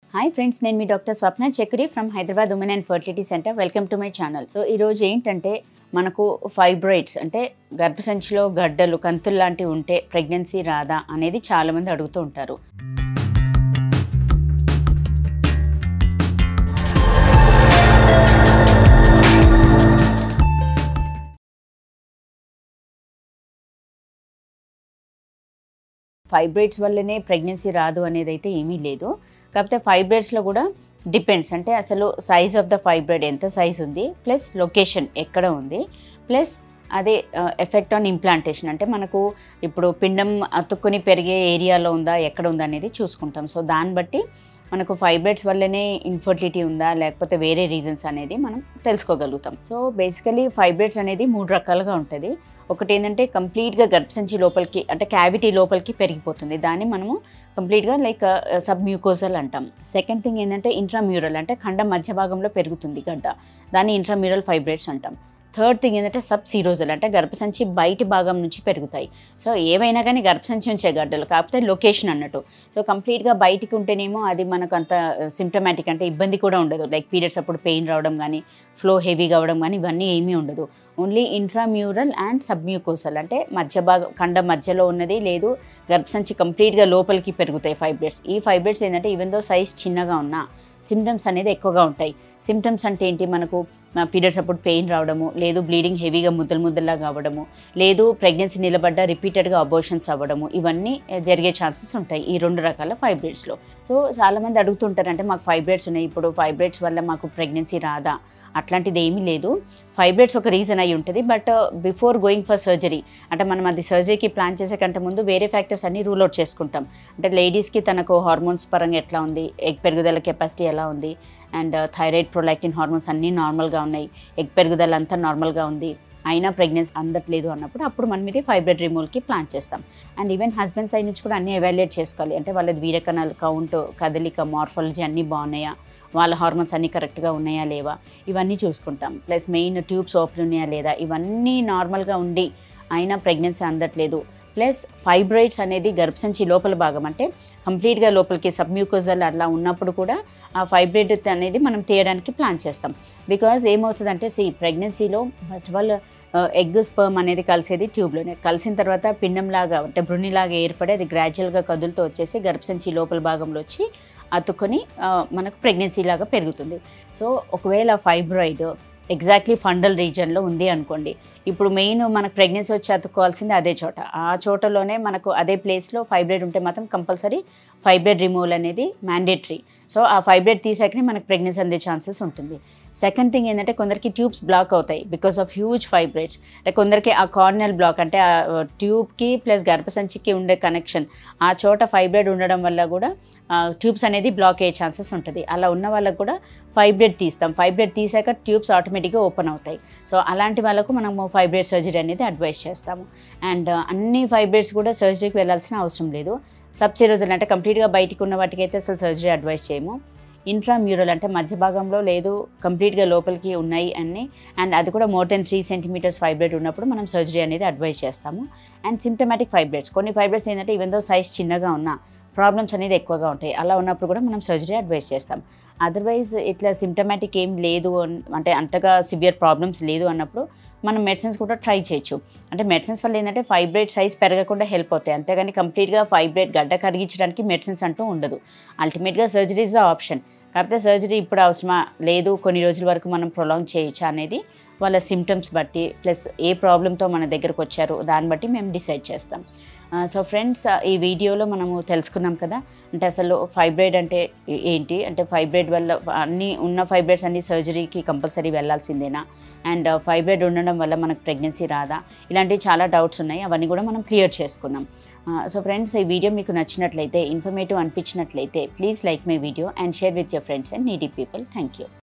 hi friends నేను మీ doctor Swapna Chakri from Hyderabad women and fertility centre welcome to my channel so ఈరోజు ఏంటంటే మనకు ఫైబ్రాయిడ్స్ అంటే గర్భసంచిలో గడ్డలు కంతులు లాంటివి ఉంటే ప్రెగ్నెన్సీ రాదా అనేది చాలామంది అడుగుతూ ఉంటారు ఫైబ్రాయిడ్స్ వల్లనే ప్రెగ్నెన్సీ రాదు అనేది అయితే ఏమీ లేదు కాకపోతే ఫైబ్రాయిడ్స్లో కూడా డిపెండ్స్ అంటే అసలు సైజ్ ఆఫ్ ద ఫైబ్రాయిడ్ ఎంత సైజ్ ఉంది ప్లస్ లొకేషన్ ఎక్కడ ఉంది ప్లస్ అదే ఎఫెక్ట్ ఆన్ ఇంప్లాంటేషన్ అంటే మనకు ఇప్పుడు పిండం అతుక్కుని పెరిగే ఏరియాలో ఉందా ఎక్కడ ఉందా అనేది చూసుకుంటాం సో దాన్ని బట్టి మనకు ఫైబ్రాయిడ్స్ వల్లనే ఇన్ఫర్టిలిటీ ఉందా లేకపోతే వేరే రీజన్స్ అనేది మనం తెలుసుకోగలుగుతాం సో బేసికలీ ఫైబ్రాయిడ్స్ అనేది మూడు రకాలుగా ఉంటుంది ఒకటి ఏంటంటే కంప్లీట్గా గర్భసంచి లోపలికి అంటే క్యావిటీ లోపలికి పెరిగిపోతుంది దాన్ని మనము కంప్లీట్గా లైక్ సబ్ మ్యూకోజల్ అంటాం సెకండ్ థింగ్ ఏంటంటే ఇంట్రామ్యూరల్ అంటే ఖండం మధ్య భాగంలో పెరుగుతుంది గడ్డ దాన్ని ఇంట్రామ్యూరల్ ఫైబ్రాయిడ్స్ అంటాం థర్డ్ థింగ్ ఏంటంటే సబ్ సీరోజల్ అంటే గర్భసంచి బయటి భాగం నుంచి పెరుగుతాయి సో ఏవైనా కానీ గర్భసంచి ఉంచే గడ్డలు కాకపోతే లొకేషన్ అన్నట్టు సో కంప్లీట్గా బయటికి ఉంటేనేమో అది మనకు అంత సిమ్టమాటిక్ అంటే ఇబ్బంది కూడా ఉండదు లైక్ పీరియడ్స్ అప్పుడు పెయిన్ రావడం కానీ ఫ్లో హెవీగా అవ్వడం కానీ ఇవన్నీ ఏమీ ఉండదు ఓన్లీ ఇంట్రామ్యూరల్ అండ్ సబ్మ్యూకోసల్ అంటే మధ్య భాగం కండ మధ్యలో ఉన్నది లేదు గర్భసంచి కంప్లీట్గా లోపలికి పెరుగుతాయి ఫైబ్రేట్స్ ఈ ఫైబ్రేట్స్ ఏంటంటే ఈవెన్ దో సైజ్ చిన్నగా ఉన్నా సిమ్టమ్స్ అనేది ఎక్కువగా ఉంటాయి సిమ్టమ్స్ అంటే ఏంటి మనకు పీరియడ్స్ అప్పుడు పెయిన్ రావడము లేదు బ్లీడింగ్ హెవీగా ముద్దలు ముద్దలాగా అవ్వడము లేదు ప్రెగ్నెన్సీ నిలబడ్డ రిపీటెడ్గా అబోషన్స్ అవ్వడము ఇవన్నీ జరిగే ఛాన్సెస్ ఉంటాయి ఈ రెండు రకాల ఫైబ్రేట్స్లో సో చాలామంది అడుగుతుంటారు అంటే మాకు ఫైబ్రేట్స్ ఉన్నాయి ఇప్పుడు ఫైబ్రేట్స్ వల్ల మాకు ప్రెగ్నెన్సీ రాదా అట్లాంటిది ఏమీ లేదు ఫైబ్రేట్స్ ఒక రీజన్ అయి ఉంటుంది but before going for surgery అంటే మనం అది సర్జరీకి ప్లాన్ చేసే కంటే ముందు వేరే ఫ్యాక్టర్స్ అన్ని రూల్ అవుట్ చేసుకుంటాం అంటే లేడీస్కి తనకు హార్మోన్స్ పరంగా ఎట్లా ఉంది ఎగ్ పెరుగుదల కెపాసిటీ ఎలా ఉంది అండ్ థైరాయిడ్ ప్రొలాక్టిన్ హార్మోన్స్ అన్నీ నార్మల్గా ఉన్నాయి ఎగ్ పెరుగుదల అంతా నార్మల్గా ఉంది అయినా ప్రెగ్నెన్సీ అందట్లేదు అన్నప్పుడు అప్పుడు మనం ఇది ఫైబ్రెడ్ రిమూవల్కి ప్లాన్ చేస్తాం అండ్ ఈవెన్ హస్బెండ్ సైడ్ నుంచి కూడా అన్నీ ఎవాల్యుయేట్ చేసుకోవాలి అంటే వాళ్ళది వీరకణాలు కౌంట్ కదలిక మార్ఫాలజీ అన్నీ బాగున్నాయా వాళ్ళ హార్మోన్స్ అన్నీ కరెక్ట్గా ఉన్నాయా లేవా ఇవన్నీ చూసుకుంటాం ప్లస్ మెయిన్ ట్యూబ్స్ ఓపెన్ ఉన్నాయా లేదా ఇవన్నీ నార్మల్గా ఉండి అయినా ప్రెగ్నెన్సీ అందట్లేదు ప్లస్ ఫైబ్రాయిడ్స్ అనేది గర్భసంచి లోపల భాగం అంటే కంప్లీట్గా లోపలికి సబ్మ్యూకోజల్ అట్లా ఉన్నప్పుడు కూడా ఆ ఫైబ్రాయిడ్ అనేది మనం తీయడానికి ప్లాన్ చేస్తాం బికాజ్ ఏమవుతుందంటే సి ప్రెగ్నెన్సీలో first of all egg sperm అనేది కలిసేది ట్యూబ్లోనే కలిసిన తర్వాత పిండంలాగా అంటే బ్రుణిలాగా ఏర్పడి అది గ్రాడ్యువల్గా కదులుతూ వచ్చేసి గర్భసంచి లోపల భాగంలో వచ్చి అతుక్కొని మనకు ప్రెగ్నెన్సీ లాగా పెరుగుతుంది సో ఒకవేళ ఫైబ్రాయిడ్ ఎగ్జాక్ట్లీ ఫండల్ రీజన్లో ఉంది అనుకోండి ఇప్పుడు మెయిన్ మనకు ప్రెగ్నెన్సీ వచ్చి అతుక్కోవాల్సింది అదే చోట ఆ చోటలోనే మనకు అదే ప్లేస్లో ఫైబ్రాయిడ్ ఉంటే మాత్రం కంపల్సరీ ఫైబ్రాయిడ్ రిమూవల్ అనేది మ్యాండేటరీ సో ఆ ఫైబ్రాయిడ్ తీసాకనే మనకు ప్రెగ్నెన్సీ అందే ఛాన్సెస్ ఉంటుంది సెకండ్ థింగ్ ఏంటంటే కొందరికి ట్యూబ్స్ బ్లాక్ అవుతాయి బికాస్ ఆఫ్ హ్యూజ్ ఫైబ్రాయిడ్స్ అంటే కొందరికి ఆ కార్నల్ బ్లాక్ అంటే ఆ ట్యూబ్కి ప్లస్ గర్భసంచికి ఉండే కనెక్షన్ ఆ చోట ఫైబ్రాయిడ్ ఉండడం వల్ల కూడా ట్యూబ్స్ అనేది బ్లాక్ అయ్యే ఛాన్సెస్ ఉంటుంది అలా ఉన్న వాళ్ళకు కూడా ఫైబ్రాయిడ్ తీస్తాం ఫైబ్రాయిడ్ తీసాక ట్యూబ్స్ ఆటోమేటిక్గా ఓపెన్ అవుతాయి సో అలాంటి వాళ్ళకు మనము ఫైబ్రాయిడ్ సర్జరీ అనేది అడ్వైస్ చేస్తాము అండ్ అన్ని ఫైబ్రాయిడ్స్ కూడా సర్జరీకి వెళ్ళాల్సిన అవసరం లేదు సబ్సిరోజల్ అంటే కంప్లీట్గా బయటికి ఉన్న వాటికి అయితే అసలు సర్జరీ అడ్వైస్ చేయము ఇంట్రామ్యూరల్ అంటే మధ్య భాగంలో లేదు కంప్లీట్గా లోపలికి ఉన్నాయి అన్ని అండ్ అది కూడా more than three centimetres fibroid ఉన్నప్పుడు మనం సర్జరీ అనేది అడ్వైస్ చేస్తాము అండ్ సిమ్టమాటిక్ ఫైబ్రేట్స్ కొన్ని ఫైబ్రేట్స్ ఏంటంటే ఈవెన్ దో సైజ్ చిన్నగా ఉన్నా ప్రాబ్లమ్స్ అనేది ఎక్కువగా ఉంటాయి అలా ఉన్నప్పుడు కూడా మనం సర్జరీ అడ్వైస్ చేస్తాం అదర్వైజ్ ఇట్లా సిమ్టమాటిక్ ఏం లేదు అంటే అంతగా సివియర్ ప్రాబ్లమ్స్ లేదు అన్నప్పుడు మనం మెడిసిన్స్ కూడా ట్రై చేయొచ్చు అంటే మెడిసిన్స్ వల్ల ఏంటంటే ఫైబ్రేట్ సైజ్ పెరగకుండా హెల్ప్ అవుతాయి అంతేగాని కంప్లీట్గా ఫైబ్రేట్ గడ్డ కరిగించడానికి మెడిసిన్స్ అంటూ ఉండదు అల్టిమేట్గా సర్జరీ ఇస్ ద ఆప్షన్ కాకపోతే సర్జరీ ఇప్పుడు అవసరమా లేదు కొన్ని రోజుల వరకు మనం ప్రొలాంగ్ చేయొచ్చా అనేది వాళ్ళ సిమ్టమ్స్ బట్టి ప్లస్ ఏ ప్రాబ్లంతో మన దగ్గరకు వచ్చారో దాన్ని బట్టి మేము డిసైడ్ చేస్తాం సో ఫ్రెండ్స్ ఈ వీడియోలో మనము తెలుసుకున్నాం కదా అంటే అసలు ఫైబ్రాయిడ్ అంటే ఏంటి అంటే ఫైబ్రాయిడ్ వల్ల అన్ని ఉన్న ఫైబ్రాయిడ్స్ అన్ని సర్జరీకి కంపల్సరీ వెళ్ళాల్సిందేనా అండ్ ఫైబ్రాయిడ్ ఉండడం వల్ల మనకు ప్రెగ్నెన్సీ రాదా ఇలాంటివి చాలా డౌట్స్ ఉన్నాయి అవన్నీ కూడా మనం క్లియర్ చేసుకున్నాం సో ఫ్రెండ్స్ ఈ వీడియో మీకు నచ్చినట్లయితే ఇన్ఫర్మేటివ్ అనిపించినట్లయితే please like my video and share with your friends and needy people thank you